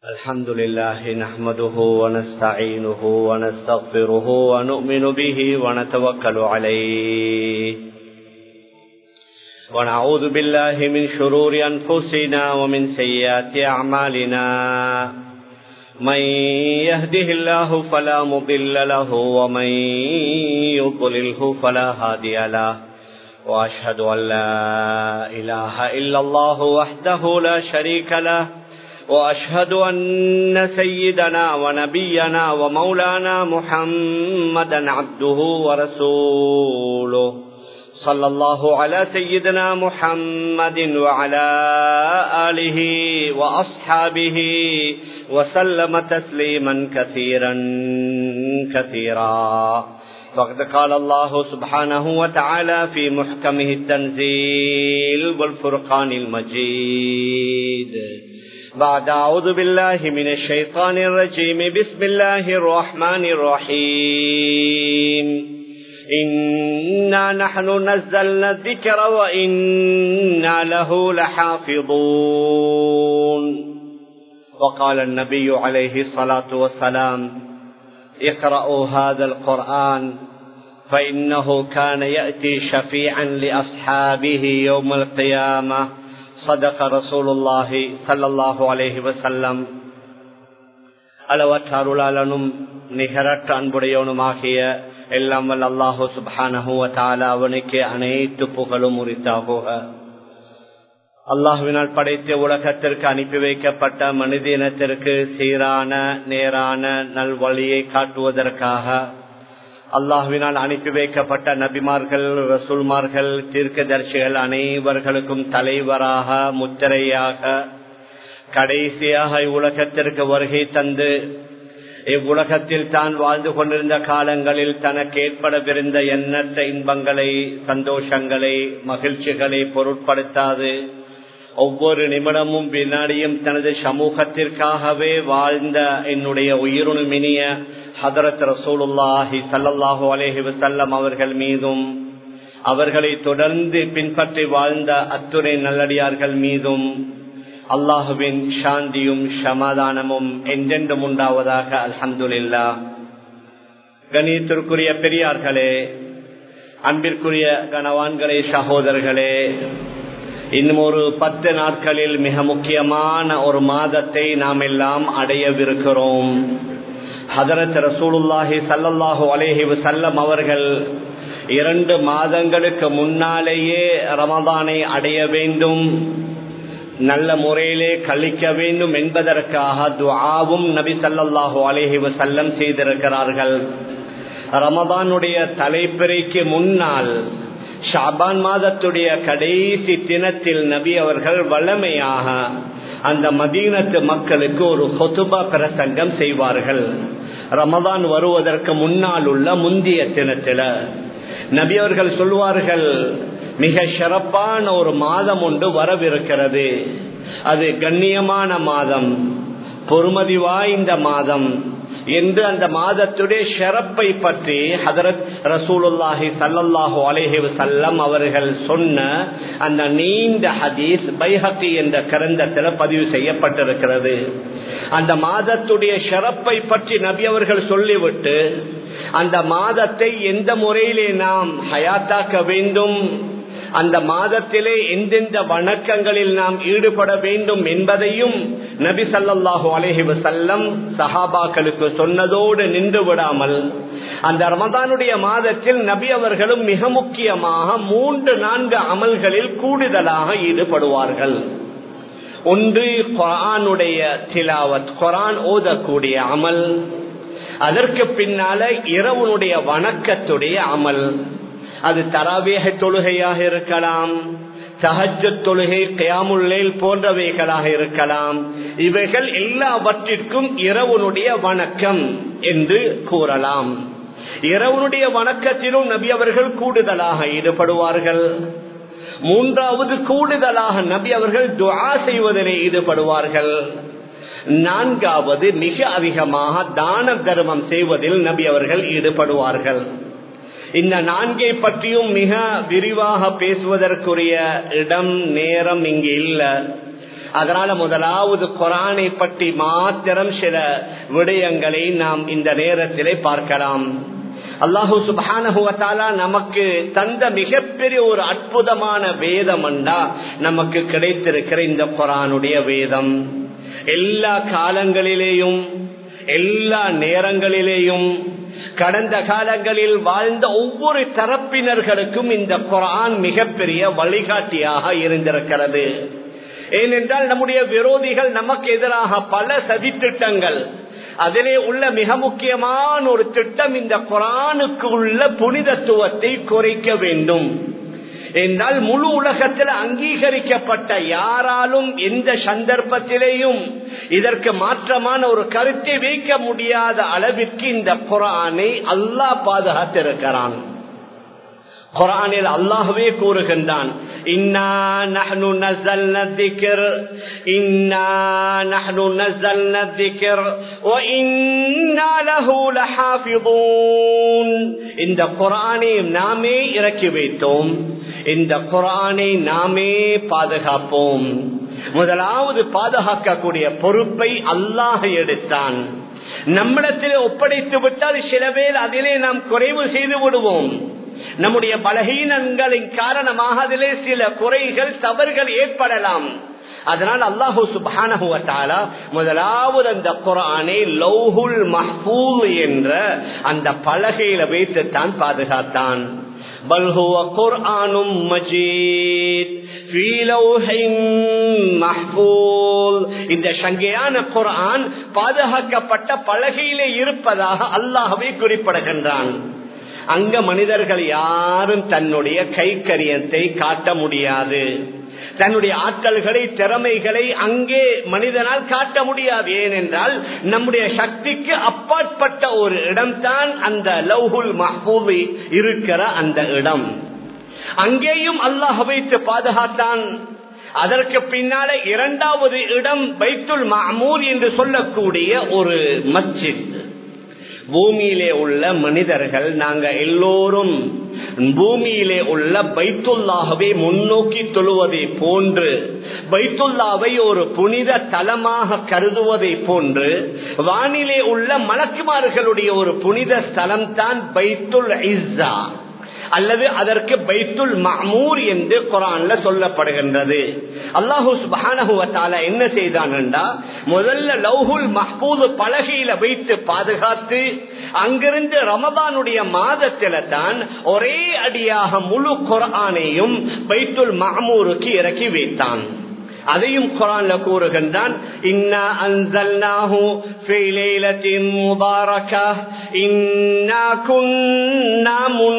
الحمد لله نحمده ونستعينه ونستغفره ونؤمن به ونتوكل عليه ونعوذ بالله من شرور أنفسنا ومن سيئات أعمالنا من يهده الله فلا مضل له ومن يضلله فلا هادي له وأشهد أن لا إله إلا الله وحده لا شريك له وأشهد أن سيدنا ونبينا ومولانا محمدا عبده ورسوله صلى الله على سيدنا محمد وعلى آله وأصحابه وسلم تسليما كثيرا كثيرا فقد قال الله سبحانه وتعالى في محكمه التنزيل والفرقان المجيد بعد أعوذ بالله من الشيطان الرجيم بسم الله الرحمن الرحيم إنا نحن نزلنا الذكر وإنا له لحافظون وقال النبي عليه الصلاة والسلام اقرأوا هذا القرآن فإنه كان يأتي شفيعا لأصحابه يوم القيامة صدق رسول الله صلى الله عليه وسلم அளவற்ற அருளாளனும் நிகரற்ற அன்புடையவனுமாகிய எல்லாம் வல்ல அல்லாஹு சுபானஹுவ தால அவனுக்கு அனைத்து புகழும் உரித்தாகுக அல்லாஹுவினால் படைத்த உலகத்திற்கு அனுப்பி வைக்கப்பட்ட மனித இனத்திற்கு சீரான நேரான நல்வழியை காட்டுவதற்காக அல்லாஹுவினால் அனுப்பி வைக்கப்பட்ட நபிமார்கள் ரசூல்மார்கள் தீர்க்கதர்சிகள் அனைவர்களுக்கும் தலைவராக முத்திரையாக கடைசியாக இவ்வுலகத்திற்கு வருகை தந்து இவ்வுலகத்தில் தான் வாழ்ந்து கொண்டிருந்த காலங்களில் தனக்கு ஏற்படவிருந்த எண்ணற்ற இன்பங்களை சந்தோஷங்களை மகிழ்ச்சிகளை பொருட்படுத்தாது ஒவ்வொரு நிமிடமும் வினாடியும் தனது சமூகத்திற்காகவே வாழ்ந்த என்னுடைய உயிருணுமினிய ஹதரத் ரசூலுல்லாஹி சல்லாஹூ அலேஹி வசல்லம் அவர்கள் மீதும் அவர்களை தொடர்ந்து பின்பற்றி வாழ்ந்த அத்துணை நல்லடியார்கள் மீதும் அல்லாஹுவின் சாந்தியும் சமாதானமும் என்றென்றும் உண்டாவதாக அல்ஹம்துல்லா கணியத்திற்குரிய பெரியார்களே அன்பிற்குரிய கனவான்களே சகோதரர்களே இன்னும் ஒரு பத்து நாட்களில் மிக முக்கியமான ஒரு மாதத்தை நாம் எல்லாம் அடையவிருக்கிறோம் ஹதரத் ரசூலுல்லாஹி சல்லல்லாஹு அலேஹி சல்லம் அவர்கள் இரண்டு மாதங்களுக்கு முன்னாலேயே ரமதானை அடைய வேண்டும் நல்ல முறையிலே கழிக்க வேண்டும் என்பதற்காக துவாவும் நபி சல்லாஹூ அலேஹி வசல்லம் செய்திருக்கிறார்கள் ரமதானுடைய தலைப்பிறைக்கு முன்னால் ஷாபான் மாதத்துடைய கடைசி தினத்தில் நபி அவர்கள் வளமையாக அந்த மதீனத்து மக்களுக்கு ஒரு ஹொத்துபா பிரசங்கம் செய்வார்கள் ரமதான் வருவதற்கு முன்னால் உள்ள முந்திய தினத்தில் நபி அவர்கள் சொல்வார்கள் மிக சிறப்பான ஒரு மாதம் ஒன்று வரவிருக்கிறது அது கண்ணியமான மாதம் பொறுமதி வாய்ந்த மாதம் என்று அந்த மாதத்துடைய ஷரப்பை பற்றி ஹதரத் ரசூலுல்லாஹி சல்லல்லாஹு அலேஹி சல்லம் அவர்கள் சொன்ன அந்த நீண்ட ஹதீஸ் பைஹக்கி என்ற கிரந்தத்தில் பதிவு செய்யப்பட்டிருக்கிறது அந்த மாதத்துடைய ஷரப்பை பற்றி நபி அவர்கள் சொல்லிவிட்டு அந்த மாதத்தை எந்த முறையிலே நாம் ஹயாத்தாக்க வேண்டும் அந்த மாதத்திலே எந்தெந்த வணக்கங்களில் நாம் ஈடுபட வேண்டும் என்பதையும் நபி சல்லாஹூ அலஹி வசல்லம் சஹாபாக்களுக்கு சொன்னதோடு நின்று விடாமல் அந்த ரமதானுடைய மாதத்தில் நபி அவர்களும் மிக முக்கியமாக மூன்று நான்கு அமல்களில் கூடுதலாக ஈடுபடுவார்கள் ஒன்று குரானுடைய திலாவத் குரான் ஓதக்கூடிய அமல் அதற்கு பின்னால இரவனுடைய வணக்கத்துடைய அமல் அது தராவேக தொழுகையாக இருக்கலாம் சஹஜ தொழுகை கயாமுல்லேல் போன்றவைகளாக இருக்கலாம் இவைகள் எல்லாவற்றிற்கும் இரவனுடைய வணக்கம் என்று கூறலாம் இரவனுடைய வணக்கத்திலும் நபி அவர்கள் கூடுதலாக ஈடுபடுவார்கள் மூன்றாவது கூடுதலாக நபி அவர்கள் துவா செய்வதிலே ஈடுபடுவார்கள் நான்காவது மிக அதிகமாக தான தர்மம் செய்வதில் நபி அவர்கள் ஈடுபடுவார்கள் இந்த நான்கை பற்றியும் மிக விரிவாக பேசுவதற்குரிய இடம் நேரம் இங்கு இல்லை அதனால முதலாவது குரானை பற்றி மாத்திரம் சில விடயங்களை நாம் இந்த நேரத்திலே பார்க்கலாம் அல்லாஹூ சுபானகுவத்தாலா நமக்கு தந்த மிகப்பெரிய ஒரு அற்புதமான வேதம் அண்டா நமக்கு கிடைத்திருக்கிற இந்த குரானுடைய வேதம் எல்லா காலங்களிலேயும் எல்லா நேரங்களிலேயும் கடந்த காலங்களில் வாழ்ந்த ஒவ்வொரு தரப்பினர்களுக்கும் இந்த குரான் மிகப்பெரிய வழிகாட்டியாக இருந்திருக்கிறது ஏனென்றால் நம்முடைய விரோதிகள் நமக்கு எதிராக பல சதித்திட்டங்கள் அதிலே உள்ள மிக முக்கியமான ஒரு திட்டம் இந்த குரானுக்கு உள்ள புனிதத்துவத்தை குறைக்க வேண்டும் என்றால் முழு உலகத்தில் அங்கீகரிக்கப்பட்ட யாராலும் எந்த சந்தர்ப்பத்திலேயும் இதற்கு மாற்றமான ஒரு கருத்தை வைக்க முடியாத அளவிற்கு இந்த குரானை அல்லாஹ் பாதுகாத்திருக்கிறான் குரானில் அல்லாஹுவே கூறுகின்றான் இன்னா நஹ்னு நஸல்னா الذிக்ர் இன்னா நஹ்னு நஸல்னா الذிக்ர் வ இன்னா லஹு லஹாஃபிதூன் இந்த குரானை நாமே இறக்கி வைத்தோம் இந்த குரானை நாமே பாதுகாப்போம் முதலாவது பாதுகாக்கக்கூடிய பொறுப்பை அல்லாஹ் எடுத்தான் நம்மிடத்தில் ஒப்படைத்து விட்டால் சில பேர் அதிலே நாம் குறைவு செய்து விடுவோம் நம்முடைய பலகீனங்களின் காரணமாக அதிலே சில குறைகள் தவறுகள் ஏற்படலாம் அதனால் அல்லாஹூ சுபானகுவத்தாலா முதலாவது அந்த குரானை லௌஹுல் மஹூல் என்ற அந்த பலகையில வைத்து தான் பாதுகாத்தான் பல்ஹுவ குர்ஆனும் மஜீத் இந்த சங்கையான குரான் பாதுகாக்கப்பட்ட பலகையிலே இருப்பதாக அல்லாஹவே குறிப்பிடுகின்றான் அங்க மனிதர்கள் யாரும் தன்னுடைய கைக்கரியத்தை காட்ட முடியாது தன்னுடைய ஆற்றல்களை திறமைகளை அங்கே மனிதனால் காட்ட முடியாது ஏனென்றால் நம்முடைய சக்திக்கு அப்பாற்பட்ட ஒரு இடம்தான் அந்த லவ்ஹுல் மஹூவி இருக்கிற அந்த இடம் அங்கேயும் அல்லாஹ் வைத்து பாதுகாத்தான் அதற்கு பின்னால இரண்டாவது இடம் பைத்துல் மாமூர் என்று சொல்லக்கூடிய ஒரு மஸ்ஜித் பூமியிலே உள்ள மனிதர்கள் நாங்க எல்லோரும் பூமியிலே உள்ள பைத்துல்லாகவே முன்னோக்கி தொழுவதை போன்று பைத்துல்லாவை ஒரு புனித தலமாக கருதுவதை போன்று வானிலே உள்ள மலக்குமார்களுடைய ஒரு புனித ஸ்தலம் தான் பைத்துல் இஸ்ஸா அல்லது அதற்கு பைத்துல் மஹமூர் என்று குரான்ல சொல்லப்படுகின்றது அல்லாஹூ சுபானகுவத்தால என்ன செய்தான் முதல்ல லவ்ஹுல் மஹ்பூது பலகையில வைத்து பாதுகாத்து அங்கிருந்து ரமதானுடைய மாதத்தில தான் ஒரே அடியாக முழு குரானையும் பைத்துல் மஹமூருக்கு இறக்கி வைத்தான் அதையும் குரான்ல கூறுகின்றான் இன்னா அன்சல்நாஹு ஃபீ லைலத்தின் முபாரகா இன்னா குன்னா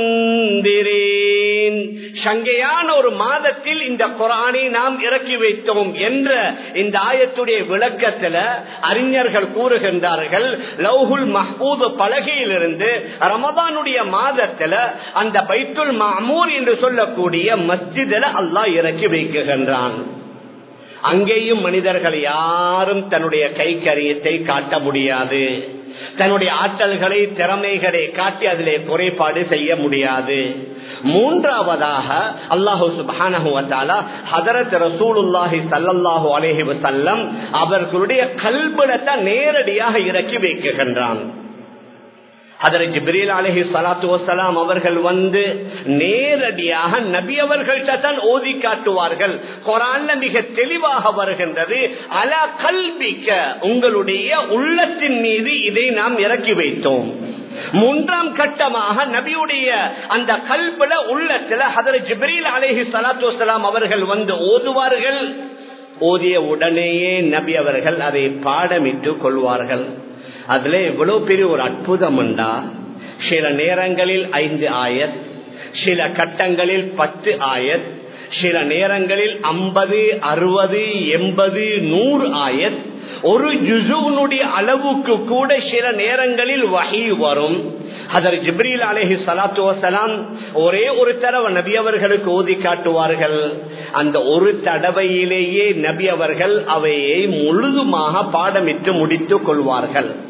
முந்திரீன் சங்கையான ஒரு மாதத்தில் இந்த குரானை நாம் இறக்கி வைத்தோம் என்ற இந்த ஆயத்துடைய விளக்கத்துல அறிஞர்கள் கூறுகின்றார்கள் லவ்ஹுல் மஹ்பூது பலகையிலிருந்து ரமதானுடைய மாதத்துல அந்த பைத்துல் மாமூர் என்று சொல்லக்கூடிய மஸ்ஜிதில் அல்லாஹ் இறக்கி வைக்குகின்றான் அங்கேயும் மனிதர்கள் யாரும் தன்னுடைய கைக்கரியத்தை காட்ட முடியாது தன்னுடைய ஆற்றல்களை திறமைகளை காட்டி அதிலே குறைபாடு செய்ய முடியாது மூன்றாவதாக அல்லாஹு சுபானஹுவத்தாலா ஹதரத் ரசூலுல்லாஹி சல்லல்லாஹு அலேஹி வசல்லம் அவர்களுடைய கல்பனத்தை நேரடியாக இறக்கி வைக்குகின்றான் அதற்கு ஜிப்ரீல் அலஹி சலாத்து வசலாம் அவர்கள் வந்து நேரடியாக நபி அவர்கள்ட்ட தான் ஓதி காட்டுவார்கள் குரான்ல மிக தெளிவாக வருகின்றது அல கல்விக்க உங்களுடைய உள்ளத்தின் மீது இதை நாம் இறக்கி வைத்தோம் மூன்றாம் கட்டமாக நபியுடைய அந்த கல்புல உள்ளத்துல ஹதர் ஜிப்ரீல் அலஹி சலாத்து வசலாம் அவர்கள் வந்து ஓதுவார்கள் ஓதிய உடனேயே நபி அவர்கள் அதை பாடமிட்டு கொள்வார்கள் அதுல எவ்வளவு பெரிய ஒரு அற்புதம் உண்டா சில நேரங்களில் ஐந்து ஆயத் சில கட்டங்களில் பத்து ஆயத் சில நேரங்களில் ஐம்பது அறுபது எண்பது நூறு ஆயத் ஒரு ஜுசுனுடைய அளவுக்கு கூட சில நேரங்களில் வகை வரும் அதர் ஜிப்ரீல் அலஹி சலாத்து வசலாம் ஒரே ஒரு தடவை நபி அவர்களுக்கு ஓதி காட்டுவார்கள் அந்த ஒரு தடவையிலேயே நபி அவர்கள் அவையை முழுதுமாக பாடமிட்டு முடித்துக் கொள்வார்கள்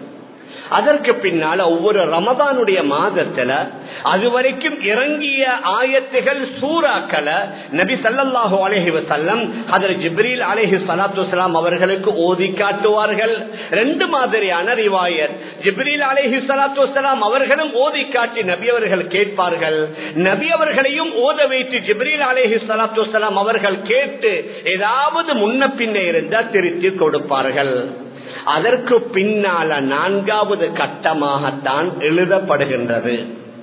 அதற்கு பின்னால ஒவ்வொரு ரமதானுடைய மாதத்துல அதுவரைக்கும் இறங்கிய ஆயத்துகள் சூறாக்களை நபி சல்லாஹு அலஹி வசல்லம் அதில் ஜிப்ரீல் அலஹி சலாத்து வலாம் அவர்களுக்கு ஓதி காட்டுவார்கள் ரெண்டு மாதிரியான ரிவாயத் ஜிப்ரீல் அலஹி சலாத்து வலாம் அவர்களும் ஓதி காட்டி நபி அவர்கள் கேட்பார்கள் நபி அவர்களையும் ஓத வைத்து ஜிப்ரீல் அலஹி சலாத்து வலாம் அவர்கள் கேட்டு ஏதாவது முன்ன பின்ன இருந்தால் திருத்தி கொடுப்பார்கள் அதற்கு பின்னால நான்காவது கட்டமாகத்தான் எழுதப்படுகின்றது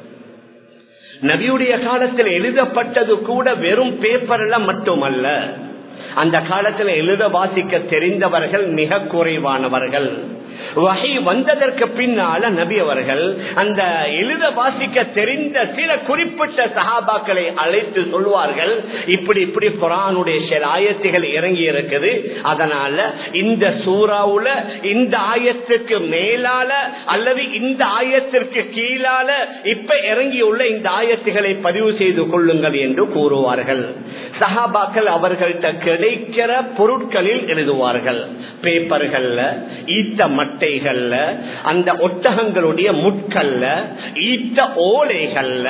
நபியுடைய காலத்தில் எழுதப்பட்டது கூட வெறும் பேப்பர்ல மட்டுமல்ல அந்த காலத்தில் எழுத வாசிக்க தெரிந்தவர்கள் மிக குறைவானவர்கள் வகை வந்ததற்கு பின்னால நபி அவர்கள் அந்த எழுத வாசிக்க தெரிந்த சில குறிப்பிட்ட சகாபாக்களை அழைத்து சொல்வார்கள் இப்படி இப்படி குரானுடைய சில ஆயத்துகள் இறங்கி இருக்குது அதனால இந்த சூறாவுல இந்த ஆயத்துக்கு மேலால அல்லது இந்த ஆயத்திற்கு கீழால இப்ப இறங்கியுள்ள இந்த ஆயத்துகளை பதிவு செய்து கொள்ளுங்கள் என்று கூறுவார்கள் சகாபாக்கள் அவர்கள்ட்ட கிடைக்கிற பொருட்களில் எழுதுவார்கள் பேப்பர்கள்ல ஈத்த மட்டைகள்ல அந்த ஒட்டகங்களுடைய முட்கள்ல ஈட்ட ஓலைகள்ல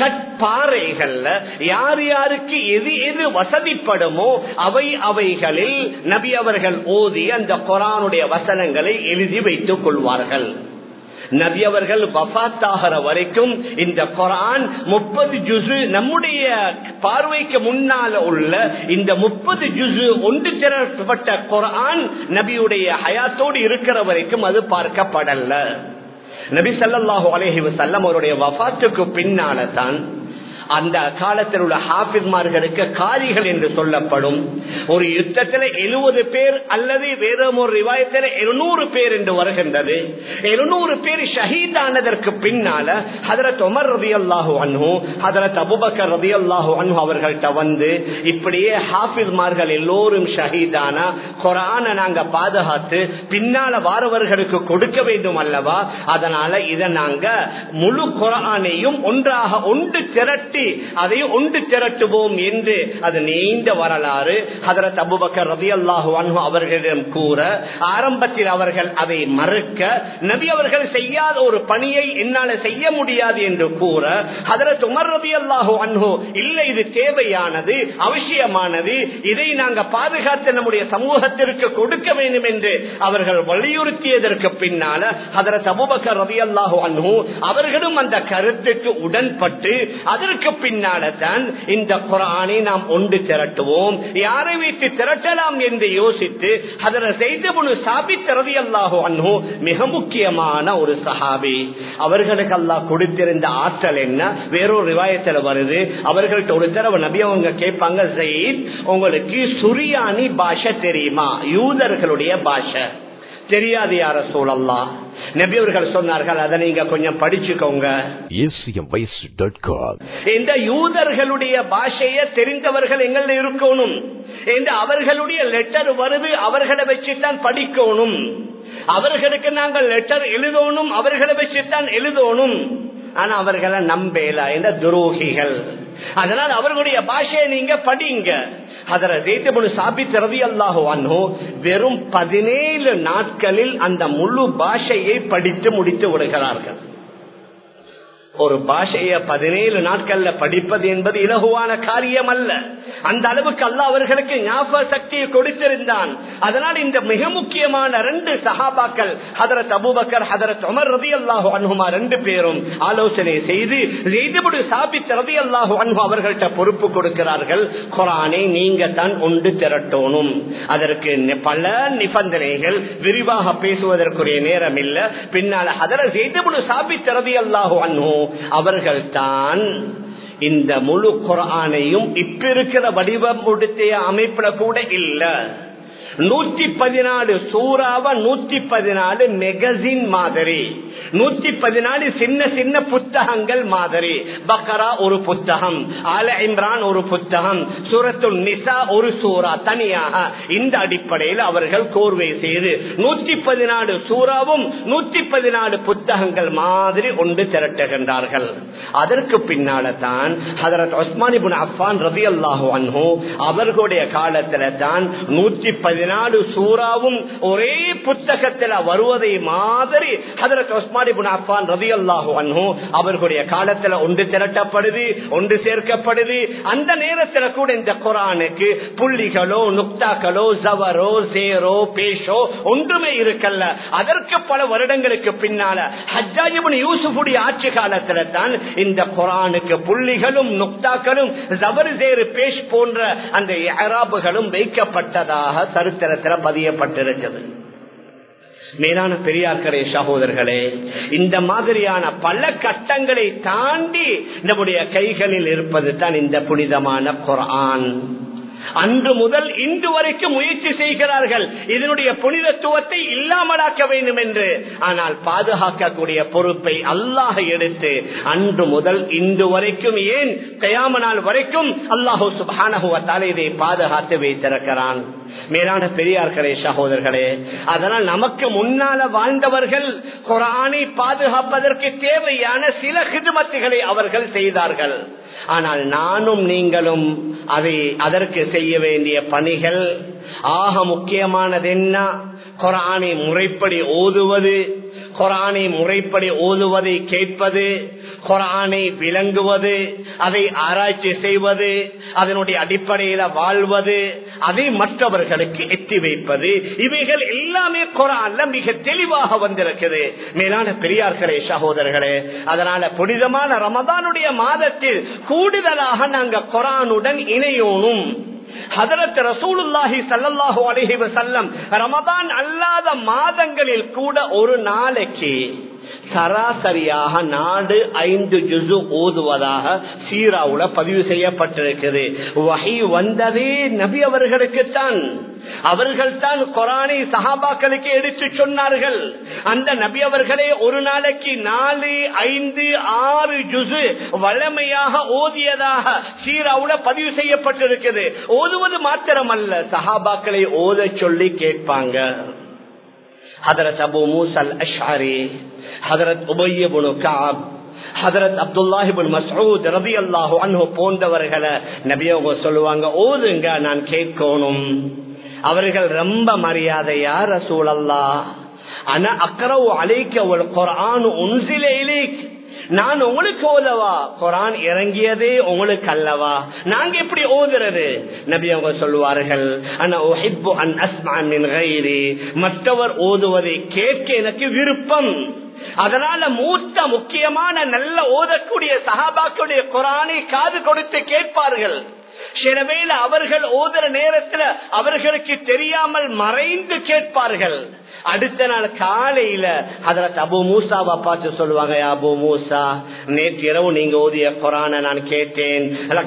கட்பாறைகள்ல யார் யாருக்கு எது எது வசதிப்படுமோ அவை அவைகளில் நபி அவர்கள் ஓதி அந்த குரானுடைய வசனங்களை எழுதி வைத்துக் கொள்வார்கள் நபி அவர்கள் வபாத்தாகிற வரைக்கும் இந்த குரான் முப்பது ஜுசு நம்முடைய பார்வைக்கு முன்னால உள்ள இந்த முப்பது ஜுசு ஒன்று திரட்டப்பட்ட குரான் நபியுடைய ஹயாத்தோடு இருக்கிற வரைக்கும் அது பார்க்கப்படல நபி சல்லாஹூ அலஹி வசல்லம் அவருடைய வபாத்துக்கு பின்னால தான் அந்த காலத்தில் உள்ள ஹாபிஸ்மார்களுக்கு காரிகள் என்று சொல்லப்படும் ஒரு யுத்தத்தில் எழுபது பேர் அல்லது வேற ஒரு ரிவாயத்தில் எழுநூறு பேர் என்று வருகின்றது எழுநூறு பேர் ஷஹீதானதற்கு பின்னால ஹதரத் உமர் ரதி அல்லாஹு அன்ஹு ஹதரத் அபுபக்கர் ரதி அல்லாஹு அன்ஹு அவர்கள்ட்ட வந்து இப்படியே ஹாபிஸ்மார்கள் எல்லோரும் ஷஹீதானா குரான நாங்க பாதுகாத்து பின்னால வாரவர்களுக்கு கொடுக்க வேண்டும் அல்லவா அதனால இதை நாங்க முழு குரானையும் ஒன்றாக ஒன்று திரட்டி அதை ஒன்று திரட்டுவோம் என்று அது நீண்ட வரலாறு ஹதரத் அபுபக்கர் ரதி அல்லாஹு அவர்களிடம் கூற ஆரம்பத்தில் அவர்கள் அதை மறுக்க நபி அவர்கள் செய்யாத ஒரு பணியை என்னால செய்ய முடியாது என்று கூற ஹதரத் உமர் ரதி அல்லாஹு அன்ஹோ இல்லை இது தேவையானது அவசியமானது இதை நாங்க பாதுகாத்து நம்முடைய சமூகத்திற்கு கொடுக்க வேண்டும் என்று அவர்கள் வலியுறுத்தியதற்கு பின்னால ஹதரத் அபுபக்கர் ரதி அல்லாஹு அன்ஹு அவர்களும் அந்த கருத்துக்கு உடன்பட்டு அதற்கு பின்னால தான் இந்த குரானை நாம் ஒன்று திரட்டுவோம் யாரை வைத்து திரட்டலாம் என்று யோசித்து அதில் செய்தபுணு சாபித்தரதி அல்லாஹோ அன்ஹோ மிக முக்கியமான ஒரு சஹாபி அவர்களுக்கு அல்லாஹ் கொடுத்திருந்த ஆற்றல் என்ன வேறொரு ரிவாயத்தில் வருது அவர்கள்ட்ட ஒரு தடவை நபி அவங்க கேட்பாங்க ஜெயித் உங்களுக்கு சுரியானி பாஷை தெரியுமா யூதர்களுடைய பாஷை தெரியாது யார சூழல்லா நபி அவர்கள் சொன்னார்கள் அதை நீங்க கொஞ்சம் படிச்சுக்கோங்க இந்த யூதர்களுடைய பாஷைய தெரிந்தவர்கள் எங்கள் இருக்கணும் இந்த அவர்களுடைய லெட்டர் வருது அவர்களை வச்சுதான் படிக்கணும் அவர்களுக்கு நாங்கள் லெட்டர் எழுதணும் அவர்களை வச்சுதான் எழுதணும் ஆனா அவர்களை நம்பேல இந்த துரோகிகள் அதனால் அவர்களுடைய பாஷையை நீங்க படிங்க அதர ஜெயித்தபுல் சாபித் ரவி அல்லாஹோ அன்னோ வெறும் பதினேழு நாட்களில் அந்த முழு பாஷையை படித்து முடித்து விடுகிறார்கள் ஒரு பாஷைய பதினேழு நாட்கள்ல படிப்பது என்பது இலகுவான காரியம் அல்ல அந்த அளவுக்கு அல்ல அவர்களுக்கு ஞாபக சக்தியை கொடுத்திருந்தான் அதனால் இந்த மிக முக்கியமான ரெண்டு சஹாபாக்கள் ஹதரத் அபுபக்கர் ஹதரத் உமர் ரதி அல்லாஹு அன்ஹுமா ரெண்டு பேரும் ஆலோசனை செய்து செய்தபடி சாபித் ரதி அல்லாஹு அன்ஹு அவர்கள்ட்ட பொறுப்பு கொடுக்கிறார்கள் குரானை நீங்க தான் ஒன்று திரட்டணும் அதற்கு பல நிபந்தனைகள் விரிவாக பேசுவதற்குரிய நேரம் இல்ல பின்னால ஹதரத் செய்தபடி சாபித் ரதி அல்லாஹு அன்ஹு அவர்கள் தான் இந்த முழு குரானையும் இப்ப இருக்கிற வடிவம் கொடுத்திய அமைப்புல கூட இல்ல நூற்றி பதினாலு சூறாவ நூற்றி பதினாலு மெகசின் மாதிரி நூத்தி பதினாலு சின்ன சின்ன புத்தகங்கள் மாதிரி பக்கரா ஒரு புத்தகம் ஆல இம்ரான் ஒரு புத்தகம் சூரத்துல் நிசா ஒரு சூரா தனியாக இந்த அடிப்படையில் அவர்கள் கோர்வை செய்து நூத்தி பதினாலு சூறாவும் நூத்தி பதினாலு புத்தகங்கள் மாதிரி ஒன்று திரட்டுகின்றார்கள் அதற்கு பின்னால தான் ஹதரத் ஒஸ்மானிபுன் அஃபான் ரவி அல்லாஹு அன்ஹோ அவர்களுடைய காலத்துல தான் நூத்தி பதினாலு சூறாவும் ஒரே புத்தகத்தில் வருவதை மாதிரி ஹதரத் ஒஸ்மானிபுன் அஃபான் ரவி அல்லாஹு அன்ஹோ அவர்களுடைய காலத்துல ஒன்று திரட்டப்படுது ஒன்று சேர்க்கப்படுது அந்த நேரத்தில் கூட இந்த குரானுக்கு புள்ளிகளோ நுக்தாக்களோ ஜவரோ சேரோ பேஷோ ஒன்றுமே இருக்கல்ல அதற்கு பல வருடங்களுக்கு பின்னால ஹஜ்ஜாஜிபின் யூசுஃபுடைய ஆட்சி காலத்துல தான் இந்த குரானுக்கு புள்ளிகளும் நுக்தாக்களும் ஜவர் சேரு பேஷ் போன்ற அந்த அராபுகளும் வைக்கப்பட்டதாக சரித்திரத்தில் பதியப்பட்டிருக்கிறது மேலான பெரியார்களே சகோதரர்களே இந்த மாதிரியான பல கட்டங்களை தாண்டி நம்முடைய கைகளில் இருப்பது தான் இந்த புனிதமான குரான் அன்று முதல் இன்று வரைக்கும் முயற்சி செய்கிறார்கள் இதனுடைய புனிதத்துவத்தை இல்லாமலாக்க வேண்டும் என்று ஆனால் பாதுகாக்கக்கூடிய பொறுப்பை அல்லாஹ் எடுத்து அன்று முதல் இன்று வரைக்கும் ஏன் கயாம நாள் வரைக்கும் அல்லாஹூ சுபானகுவத்தால் இதை பாதுகாத்து வைத்திருக்கிறான் மேலான பெரியார்களே சகோதரர்களே அதனால் நமக்கு முன்னால வாழ்ந்தவர்கள் குரானை பாதுகாப்பதற்கு தேவையான சில ஹிதுமத்துகளை அவர்கள் செய்தார்கள் ஆனால் நானும் நீங்களும் அதை அதற்கு செய்ய வேண்டிய பணிகள் ஆக முக்கியமானது என்ன குரானை முறைப்படி ஓதுவது குரானை முறைப்படி ஓதுவதை கேட்பது குரானை விளங்குவது அதை ஆராய்ச்சி செய்வது அதனுடைய அடிப்படையில வாழ்வது அதை மற்றவர்களுக்கு எத்தி வைப்பது இவைகள் எல்லாமே குரான்ல மிக தெளிவாக வந்திருக்குது மேலான பெரியார்களே சகோதரர்களே அதனால புனிதமான ரமதானுடைய மாதத்தில் கூடுதலாக நாங்க குரானுடன் இணையோனும் ஹதரத் ரசூலுல்லாஹி சல்லல்லாஹு அலைஹி வஸல்லம் ரமதான் அல்லாத மாதங்களில் கூட ஒரு நாளைக்கு சராசரியாக நாடு ஐந்து ஜுசு ஓதுவதாக சீராவுல பதிவு செய்யப்பட்டிருக்கிறது வகை வந்ததே நபி அவர்களுக்குத்தான் அவர்கள் தான் கொரானை சஹாபாக்களுக்கு எடுத்து சொன்னார்கள் அந்த நபி அவர்களே ஒரு நாளைக்கு நாலு ஐந்து ஆறு ஜுசு வளமையாக ஓதியதாக சீராவுல பதிவு செய்யப்பட்டிருக்கிறது ஓதுவது மாத்திரமல்ல சஹாபாக்களை ஓத சொல்லி கேட்பாங்க ஹதரத் அபு மூசல் அஷாரி ஹதரத் உபய்யபுனு காப் ஹதரத் அப்துல்லாஹிபின் மசூத் ரபி அல்லாஹு அன்ஹு போன்றவர்களை நபியவங்க சொல்லுவாங்க ஓதுங்க நான் கேட்கணும் அவர்கள் ரொம்ப மரியாதையா ரசூலல்லா ஆனா அக்கரவு அழைக்க ஒரு குரான் உன்சில இலேக் நான் உங்களுக்கு ஓதவா குரான் இறங்கியதே உங்களுக்கு அல்லவா நாங்க எப்படி ஓதுறது நபி அவங்க சொல்லுவார்கள் மற்றவர் ஓதுவதை கேட்க எனக்கு விருப்பம் அதனால மூத்த முக்கியமான நல்ல ஓதக்கூடிய சகாபாக்களுடைய குரானை காது கொடுத்து கேட்பார்கள் சிலவேளை அவர்கள் ஓதுற நேரத்துல அவர்களுக்கு தெரியாமல் மறைந்து கேட்பார்கள் அடுத்த நாள் காலையில அதுல அபு மூசாவை பார்த்து சொல்லுவாங்க அபு மூசா நேற்று இரவு நீங்க ஓதிய குரான நான் கேட்டேன்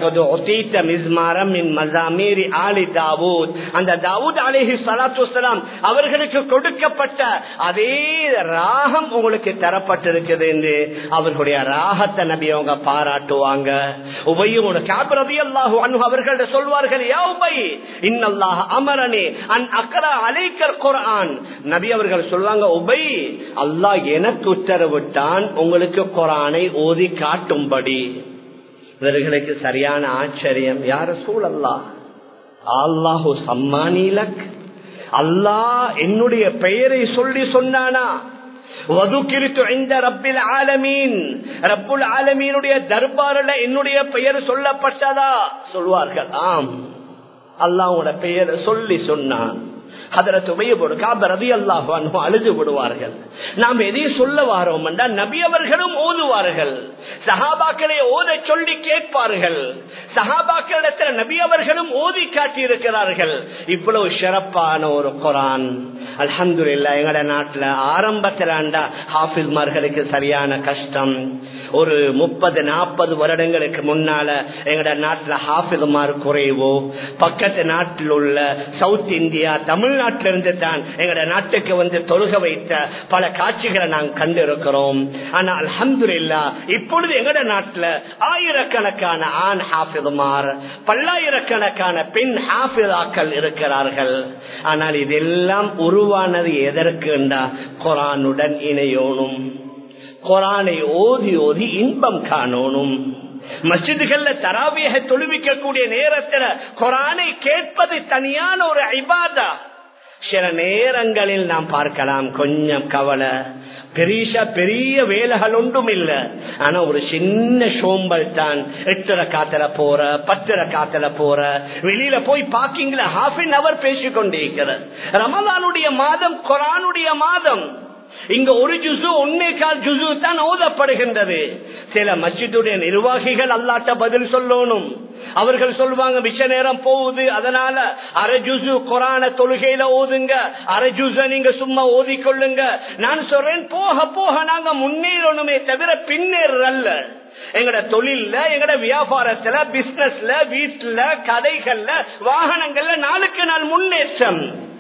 ஆலி தாவூத் அந்த தாவூத் அலிஹி சலாத்து அவர்களுக்கு கொடுக்கப்பட்ட அதே ராகம் உங்களுக்கு தரப்பட்டிருக்குது என்று அவர்களுடைய ராகத்தை நபி அவங்க பாராட்டுவாங்க உபயோக காபிரதி அல்லாஹு அனு அவர்கள் சொல்வார்கள் யா உபை இன்னல்லாஹ் அமரனே அன் அக்கரா அலைக்கர் குரான் நபி அவர்கள் சொல்லுவாங்க உபை அல்லாஹ் எனக்கு உத்தரவிட்டான் உங்களுக்கு குரானை ஓதி காட்டும்படி இவர்களுக்கு சரியான ஆச்சரியம் யார சூழல்லா அல்லாஹு சம்மானிலக் அல்லாஹ் என்னுடைய பெயரை சொல்லி சொன்னானா தர்பாரில் என்னுடைய பெயர் சொல்லப்பட்டதா சொல்வார்கள் ஆம் அல்லாவோட பெயர் சொல்லி சொன்னான் அழுது விடுவார்கள் நாம் எதையும் சொல்ல வாரோம் நபி அவர்களும் ஓதுவார்கள் சஹாபாக்களை ஓத சொல்லி கேட்பார்கள் சஹாபாக்களிடத்தில் நபி அவர்களும் ஓதி காட்டியிருக்கிறார்கள் இவ்வளவு சிறப்பான ஒரு குரான் அலமது இல்லா எங்கட நாட்டுல ஆரம்பத்தில் ஆண்டா ஹாஃபிஸ்மார்களுக்கு சரியான கஷ்டம் ஒரு முப்பது நாற்பது வருடங்களுக்கு முன்னால எங்கட நாட்டுல ஹாஃபிதுமார் குறைவோ பக்கத்து நாட்டில் உள்ள சவுத் இந்தியா தமிழ்நாட்டிலிருந்து தான் எங்கட நாட்டுக்கு வந்து தொழுக வைத்த பல காட்சிகளை நாங்கள் கண்டிருக்கிறோம் ஆனா அலமது இல்லா இப்பொழுது எங்கட நாட்டுல ஆயிரக்கணக்கான ஆண் ஹாஃபிதுமார் பல்லாயிரக்கணக்கான பெண் ஹாஃபிதாக்கள் இருக்கிறார்கள் ஆனால் இதெல்லாம் உருவானது எதற்குண்டா குரானுடன் இணையோனும் குரானை ஓதி ஓதி இன்பம் காணணும் மஸ்ஜிதுகள்ல தராவியக தொழுவிக்கக்கூடிய நேரத்துல குரானை கேட்பது தனியான ஒரு ஐபாதா சில நேரங்களில் நாம் பார்க்கலாம் கொஞ்சம் கவலை பெரிய பெரிய வேலைகள் ஒன்றும் இல்ல ஆனா ஒரு சின்ன சோம்பல் தான் எட்டரை காத்துல போற பத்தரை காத்துல போற வெளியில போய் பாக்கிங்கள ஹாஃப் அன் அவர் பேசிக்கொண்டே இருக்கிற ரமலானுடைய மாதம் குரானுடைய மாதம் இங்க ஒரு ஜுசு ஒன்னே கால் ஜுசு தான் ஓதப்படுகின்றது சில மஸ்ஜிதுடைய நிர்வாகிகள் அல்லாட்ட பதில் சொல்லணும் அவர்கள் சொல்லுவாங்க மிச்ச நேரம் போகுது அதனால அரை ஜுசு குரான தொழுகையில ஓதுங்க அரை ஜுச நீங்க சும்மா ஓதிக்கொள்ளுங்க நான் சொல்றேன் போக போக நாங்க முன்னேறணுமே தவிர பின்னேறல்ல எங்கட தொழில்ல எங்கட வியாபாரத்துல பிசினஸ்ல வீட்டுல கடைகள்ல வாகனங்கள்ல நாளுக்கு நாள் முன்னேற்றம்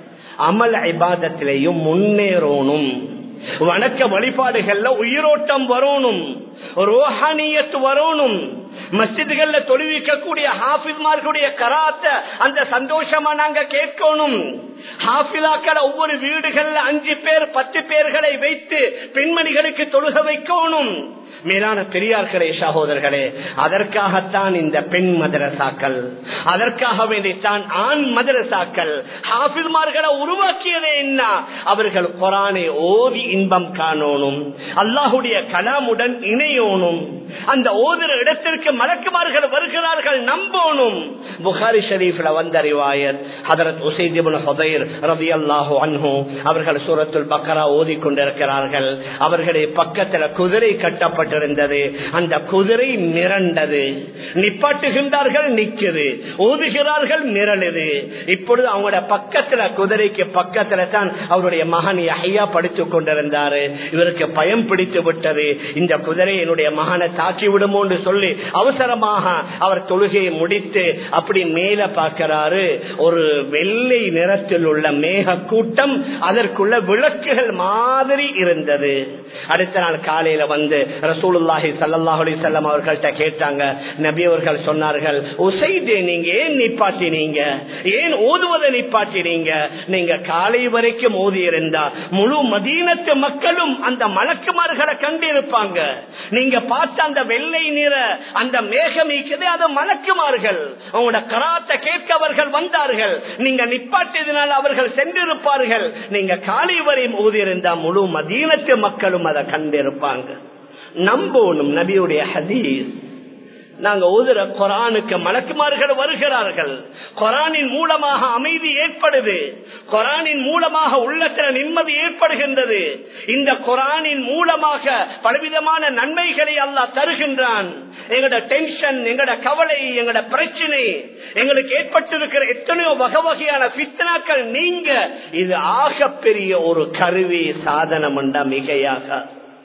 அமல் ஐபாதத்திலையும் முன்னேறணும் வணக்க வழிபாடுகள்ல உயிரோட்டம் வரணும் ரோஹானியத்து வரணும் மஸ்ஜிதுகள்ல தொழுவிக்கக்கூடிய ஹாஃபிஸ்மார்களுடைய கராத்த அந்த சந்தோஷமா நாங்க கேட்கணும் ஹாஃபிலாக்களை ஒவ்வொரு வீடுகள்ல அஞ்சு பேர் பத்து பேர்களை வைத்து பெண்மணிகளுக்கு தொழுக வைக்கணும் மேலான பெரியார்களே சகோதரர்களே அதற்காகத்தான் இந்த பெண் மதரசாக்கள் அதற்காக வேண்டித்தான் ஆண் மதரசாக்கள் ஹாஃபில்மார்களை உருவாக்கியதே என்ன அவர்கள் குரானை ஓதி இன்பம் காணணும் அல்லாஹுடைய கலாமுடன் இணையோனும் அந்த ஓதுற இடத்திற்கு மலக்குமார்கள் வருகிறார்கள் நம்பணும் புகாரி ஷரீஃப்ல வந்த ரிவாயர் ஹதரத் உசைதிபுல் ஹுதைர் ரவி அல்லாஹு அன்ஹு அவர்கள் சூரத்துல் பக்கரா ஓதி கொண்டிருக்கிறார்கள் அவர்களுடைய பக்கத்துல குதிரை கட்டப்பட்டிருந்தது அந்த குதிரை மிரண்டது நிப்பாட்டுகின்றார்கள் நிக்குது ஓதுகிறார்கள் மிரளுது இப்பொழுது அவங்களோட பக்கத்துல குதிரைக்கு பக்கத்துல தான் அவருடைய மகன் ஐயா படித்துக் கொண்டிருந்தாரு இவருக்கு பயம் பிடித்து விட்டது இந்த குதிரை என்னுடைய மகனை தாக்கி விடுமோ என்று சொல்லி அவசரமாக அவர் தொழுகையை முடித்து அப்படி மேல பார்க்கிறாரு ஒரு வெள்ளை நிறத்தில் உள்ள மேக கூட்டம் அதற்குள்ள விளக்குகள் மாதிரி இருந்தது அடுத்த நாள் காலையில வந்து ரசூலுல்லாஹி சல்லாஹ் அலிசல்லாம் அவர்கள்ட்ட கேட்டாங்க நபி அவர்கள் சொன்னார்கள் உசைதே நீங்க ஏன் நிப்பாட்டினீங்க ஏன் ஓதுவதை நிப்பாட்டினீங்க நீங்க காலை வரைக்கும் ஓதி இருந்தா முழு மதீனத்து மக்களும் அந்த மலக்குமார்களை கண்டிருப்பாங்க நீங்க பார்த்த அந்த வெள்ளை நிற அந்த மேகம் இருக்குது அது மலக்குமார்கள் அவங்களோட கராத்தை கேட்க அவர்கள் வந்தார்கள் நீங்க நிப்பாட்டியதனால் அவர்கள் சென்றிருப்பார்கள் நீங்க காலை வரையும் ஊதியிருந்தா முழு மதீனத்து மக்களும் அதை கண்டிருப்பாங்க நம்பணும் நபியுடைய ஹதீஸ் நாங்க ஓதுற குரானுக்கு மலக்குமார்கள் வருகிறார்கள் குரானின் மூலமாக அமைதி ஏற்படுது குரானின் மூலமாக உள்ளத்தில் நிம்மதி ஏற்படுகின்றது இந்த குரானின் மூலமாக பலவிதமான நன்மைகளை அல்லாஹ் தருகின்றான் எங்கட டென்ஷன் எங்கட கவலை எங்கட பிரச்சனை எங்களுக்கு ஏற்பட்டிருக்கிற எத்தனையோ வகை வகையான பித்தனாக்கள் நீங்க இது ஆகப்பெரிய ஒரு கருவி சாதனம் என்றா மிகையாக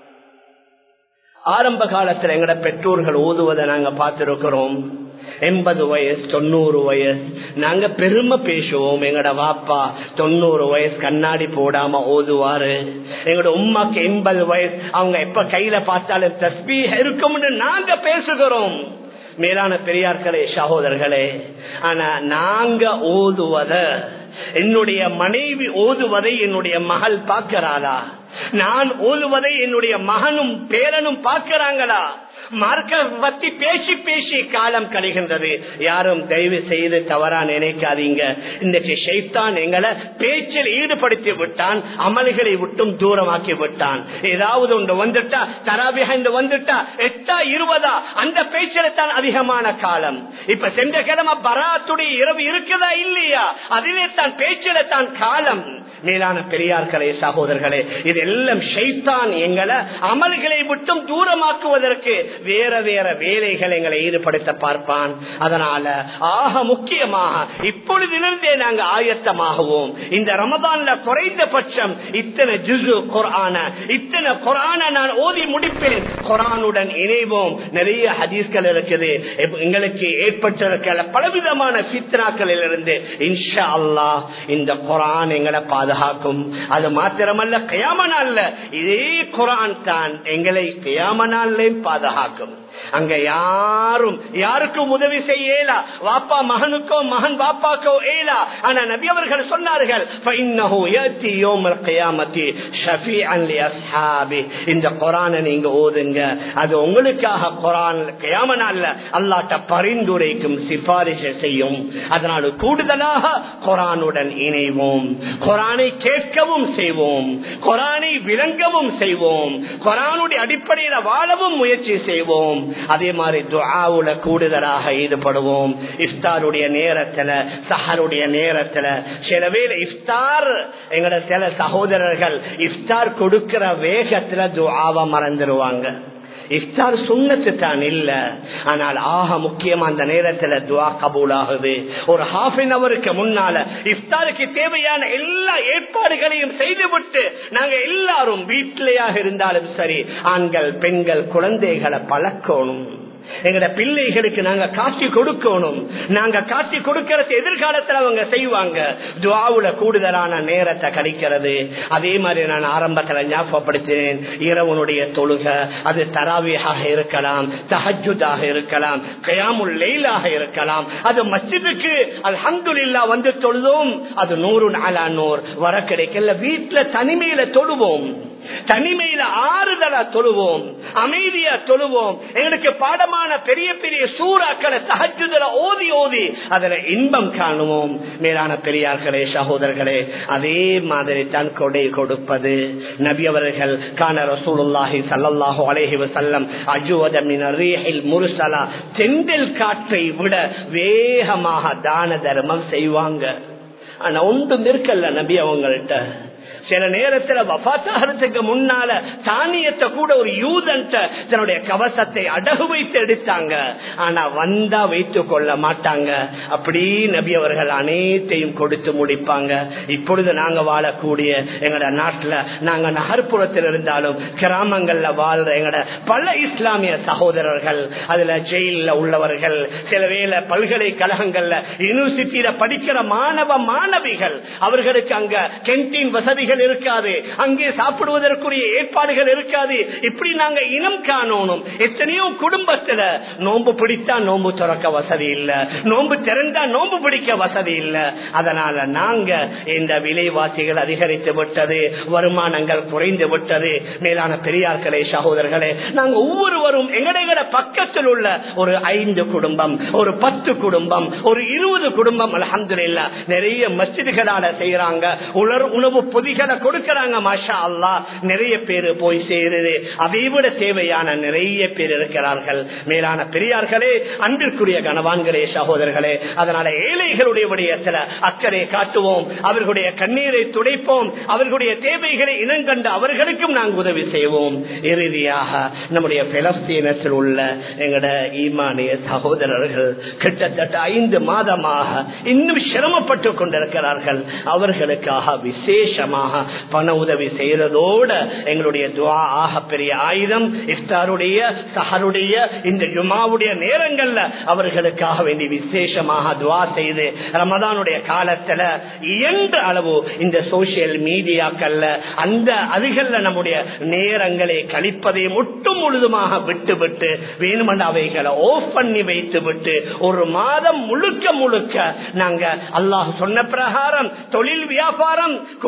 ஆரம்ப காலத்துல எங்கட பெற்றோர்கள் ஓதுவதை நாங்க பார்த்திருக்கிறோம் எண்பது வயசு தொண்ணூறு வயசு நாங்க பெருமை பேசுவோம் எங்கட வாப்பா தொண்ணூறு வயசு கண்ணாடி போடாம ஓதுவாரு எங்கட உமாக்கு எண்பது வயசு அவங்க எப்ப கையில பார்த்தாலும் தஸ்பீ இருக்கும்னு நாங்க பேசுகிறோம் மேலான பெரியார்களே சகோதரர்களே ஆனா நாங்க ஓதுவத என்னுடைய மனைவி ஓதுவதை என்னுடைய மகள் பார்க்கிறாளா நான் ஓதுவதை என்னுடைய மகனும் பேரனும் பார்க்கிறாங்களா மார்க்க பத்தி பேசி பேசி காலம் கழிகின்றது யாரும் தயவு செய்து தவறா நினைக்காதீங்க இன்றைக்கு ஷைத்தான் எங்களை பேச்சில் ஈடுபடுத்தி விட்டான் அமல்களை விட்டும் தூரமாக்கி விட்டான் ஏதாவது ஒன்று வந்துட்டா தராபியா இந்த வந்துட்டா எட்டா இருபதா அந்த பேச்சில தான் அதிகமான காலம் இப்ப சென்ற கிழமை பராத்துடைய இரவு இருக்குதா இல்லையா அதிலே தான் பேச்சில தான் காலம் மேலான பெரியார்களே சகோதரர்களே இதெல்லாம் ஷைத்தான் எங்களை அமல்களை விட்டும் தூரமாக்குவதற்கு வேற வேற வேலைகள் எங்களை ஈடுபடுத்த பார்ப்பான் அதனால ஆக முக்கியமாக இப்பொழுதிலிருந்தே நாங்க ஆயத்தமாகவும் இந்த ரமதான்ல குறைந்தபட்சம் இத்தனை ஜுசு குரான இத்தனை குரான நான் ஓதி முடிப்பேன் குரானுடன் இணைவோம் நிறைய ஹதீஸ்கள் இருக்குது எங்களுக்கு ஏற்பட்டிருக்கிற பலவிதமான சித்ராக்களில் இருந்து இன்ஷா அல்லாஹ் இந்த குரான் எங்களை பாதுகாக்கும் அது மாத்திரமல்ல கயாமனால்ல இதே குரான் தான் எங்களை கயாமனாலையும் பாதுகாக்கும் அங்க யாரும் யாருக்கும் உதவி செய்யலா வாப்பா மகனுக்கோ மகன் வாப்பாக்கோ ஏலா ஆனா நபி அவர்கள் சொன்னார்கள் இந்த குரானை நீங்க ஓதுங்க அது உங்களுக்காக குரான் கயாமனால அல்லாட்ட பரிந்துரைக்கும் சிபாரிசு செய்யும் அதனால கூடுதலாக குரானுடன் இணைவோம் குரானை கேட்கவும் செய்வோம் குரானை விளங்கவும் செய்வோம் குரானுடைய அடிப்படையில் வாழவும் முயற்சி செய்வோம் அதே மாதிரி துஆவுல கூடுதலாக ஈடுபடுவோம் இஃப்தாருடைய நேரத்துல சஹருடைய நேரத்துல சில வேளை இஃப்தார் எங்கட சில சகோதரர்கள் இஃப்தார் கொடுக்கிற வேகத்துல துஆவை மறந்துடுவாங்க இஃப்தார் சுண்ணத்து தான் இல்ல ஆனால் ஆக முக்கியமா அந்த நேரத்துல துவா கபூல் ஆகுது ஒரு ஹாஃப் அன் அவருக்கு முன்னால இஃப்தாருக்கு தேவையான எல்லா ஏற்பாடுகளையும் செய்துவிட்டு நாங்க எல்லாரும் வீட்டிலேயாக இருந்தாலும் சரி ஆண்கள் பெண்கள் குழந்தைகளை பழக்கணும் எங்கட பிள்ளைகளுக்கு நாங்க காட்சி கொடுக்கணும் நாங்க காட்சி கொடுக்கறது எதிர்காலத்துல அவங்க செய்வாங்க துவாவுல கூடுதலான நேரத்தை கழிக்கிறது அதே மாதிரி நான் ஆரம்பத்துல ஞாபகப்படுத்தினேன் இரவனுடைய தொழுக அது தராவியாக இருக்கலாம் தஹஜுதாக இருக்கலாம் கயாமுல் லெயிலாக இருக்கலாம் அது மஸ்ஜிதுக்கு அல்ஹம்துலில்லா வந்து தொழுதோம் அது நூறு நாளா நூறு வர கிடைக்கல வீட்டுல தனிமையில தொழுவோம் தனிமையில ஆறுதலா தொழுவோம் அமைதியா தொழுவோம் எங்களுக்கு பாடமான பெரிய பெரிய சூறாக்களை தகஜுதல ஓதி ஓதி அதுல இன்பம் காணுவோம் மேலான பெரியார்களே சகோதரர்களே அதே மாதிரி தான் கொடை கொடுப்பது நபி அவர்கள் கான ரசூலுல்லாஹி சல்லல்லாஹு அலைஹி வஸல்லம் அஜுவத மின் ரீஹில் முர்சலா தெண்டல் காற்றை விட வேகமாக தான தர்மம் செய்வாங்க ஆனா ஒன்றும் இருக்கல்ல நபி அவங்கள்ட்ட சில நேரத்துல வபாத்தாகிறதுக்கு முன்னால தானியத்தை கூட ஒரு யூதன் தன்னுடைய கவசத்தை அடகு வைத்து எடுத்தாங்க ஆனா வந்தா வைத்துக் கொள்ள மாட்டாங்க அப்படி நபி அவர்கள் அனைத்தையும் கொடுத்து முடிப்பாங்க இப்பொழுது நாங்க வாழக்கூடிய எங்கட நாட்டுல நாங்க நகர்ப்புறத்தில் இருந்தாலும் கிராமங்கள்ல வாழ்ற எங்கட பல இஸ்லாமிய சகோதரர்கள் அதுல ஜெயில உள்ளவர்கள் சில வேலை பல்கலைக்கழகங்கள்ல யூனிவர்சிட்டியில படிக்கிற மாணவ மாணவிகள் அவர்களுக்கு அங்க கேன்டீன் வசதிகள் இருக்காது அங்கே சாப்பிடுவதற்குரிய ஏற்பாடுகள் இருக்காது இப்படி நாங்க இனம் காணணும் எத்தனையோ குடும்பத்துல நோன்பு பிடித்தா நோன்பு துறக்க வசதி இல்ல நோன்பு திறந்தா நோன்பு பிடிக்க வசதி இல்ல அதனால நாங்க இந்த விலைவாசிகள் அதிகரித்து விட்டது வருமானங்கள் குறைந்து விட்டது மேலான பெரியார்களே சகோதரர்களே நாங்க ஒவ்வொருவரும் எங்கட பக்கத்தில் உள்ள ஒரு ஐந்து குடும்பம் ஒரு பத்து குடும்பம் ஒரு இருபது குடும்பம் அலமதுல்லா நிறைய மஸ்ஜிதுகளால செய்யறாங்க உலர் உணவு பொதிகளை கொடுக்கறாங்க மாஷா அல்லா நிறைய பேர் போய் சேருது அதை விட தேவையான நிறைய பேர் இருக்கிறார்கள் மேலான பெரியார்களே அன்பிற்குரிய கனவான்களே சகோதரர்களே அதனால ஏழைகளுடைய விடயத்துல அக்கறை காட்டுவோம் அவர்களுடைய கண்ணீரை துடைப்போம் அவர்களுடைய தேவைகளை இனங்கண்டு அவர்களுக்கும் நாங்கள் உதவி செய்வோம் இறுதியாக நம்முடைய பிலஸ்தீனத்தில் உள்ள எங்கட ஈமானிய சகோதரர்கள் கிட்டத்தட்ட ஐந்து மாதமாக இன்னும் சிரமப்பட்டு கொண்டிருக்கிறார்கள் அவர்களுக்காக விசேஷமாக பண உதவி செய்யறதோட எங்களுடைய துவா ஆக பெரிய ஆயுதம் இஃப்தாருடைய சஹருடைய இந்த ஜுமாவுடைய நேரங்கள்ல அவர்களுக்காக வேண்டி விசேஷமாக துவா செய்து ரமதானுடைய காலத்துல இயன்ற அளவு இந்த சோசியல் மீடியாக்கள்ல அந்த அதுகள்ல நம்முடைய நேரங்களை கழிப்பதை முட்டும் முழுதுமாக விட்டு விட்டு வேணுமென்ற அவைகளை ஓஃப் பண்ணி வைத்து விட்டு ஒரு மாதம் முழுக்க முழுக்க நாங்க அல்லாஹ் சொன்ன பிரகாரம் தொழில் வியாபாரம் குடும்பம்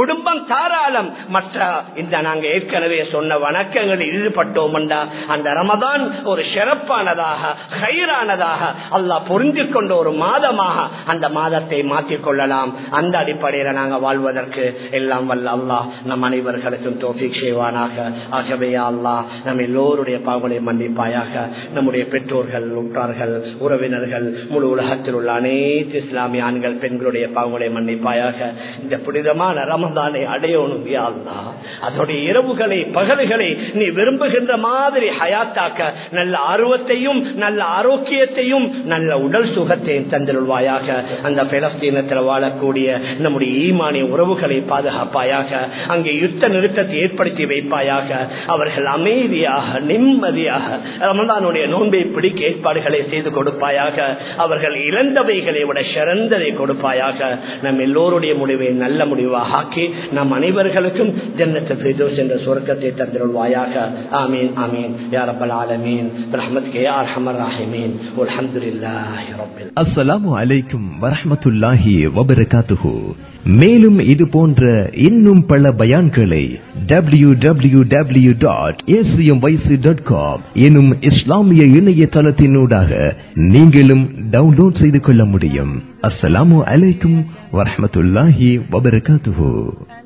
தாராளம் மற்ற இந்த நாங்க ஏற்கனவே சொன்ன வணக்கங்களில் ஈடுபட்டோம் அந்த ரமதான் ஒரு சிறப்பானதாக கயிறானதாக அல்லாஹ் புரிந்து கொண்ட ஒரு மாதமாக அந்த மாதத்தை மாற்றிக் கொள்ளலாம் அந்த அடிப்படையில் நாங்க வாழ்வதற்கு எல்லாம் வல்ல அல்லாஹ் நம் அனைவர்களுக்கும் தோஃபிக் செய்வானாக ஆகவே அல்லாஹ் நம் எல்லோருடைய பாவங்களை மன்னிப்பாயாக நம்முடைய பெற்றோர்கள் உற்றார்கள் உறவினர்கள் முழு உலகத்தில் உள்ள அனைத்து இஸ்லாமிய ஆண்கள் பெண்களுடைய பாவங்களை மன்னிப்பாயாக இந்த புனிதமான ரமதானை அடையணும் யா அல்லாஹ் அதனுடைய இரவுகளை பகல்களை நீ விரும்புகின்ற மாதிரி ஹயாத்தாக்க நல்ல ஆர்வத்தையும் நல்ல ஆரோக்கியத்தையும் நல்ல உடல் சுகத்தையும் தந்திருவாயாக அந்த பெலஸ்தீனத்தில் வாழக்கூடிய நம்முடைய ஈமானிய உறவுகளை பாதுகாப்பாயாக அங்கே யுத்த நிறுத்தத்தை ஏற்படுத்தி வைப்பாயாக அவர்கள் அமைதியாக நிம்மதியாக ரமதானுடைய நோன்பை பிடிக்க ஏற்பாடுகளை செய்து கொடுப்பாயாக அவர்கள் இழந்தவைகளை விட சிறந்ததை கொடுப்பாயாக நம் எல்லோருடைய முடிவை நல்ல முடிவாக ஆக்கி நம் அனைவர்களுக்கும் ஜன்னத்து பிரதோஷ் என்ற சுரக்கத்தை தந்திருவாயாக ஆமீன் ஆமீன் யா ரப்பல் ஆலமீன் ரஹ்மத் கே அர்ஹமர் ராஹிமீன் அல்ஹம்துலில்லாஹி ரப்பில் அஸ்ஸலாமு அலைக்கும் வரஹ்மத்துல்லாஹி வபரகாத்துஹு மேலும் இது போன்ற இன்னும் பல பயான்களை W W W dot dot com எனும் இஸ்லாமிய இணையதளத்தினூடாக நீங்களும் டவுன்லோட் செய்து கொள்ள முடியும் அஸ்ஸலாமு அலைக்கும் வரஹ்மத்துல்லாஹி வபரகாத்துஹு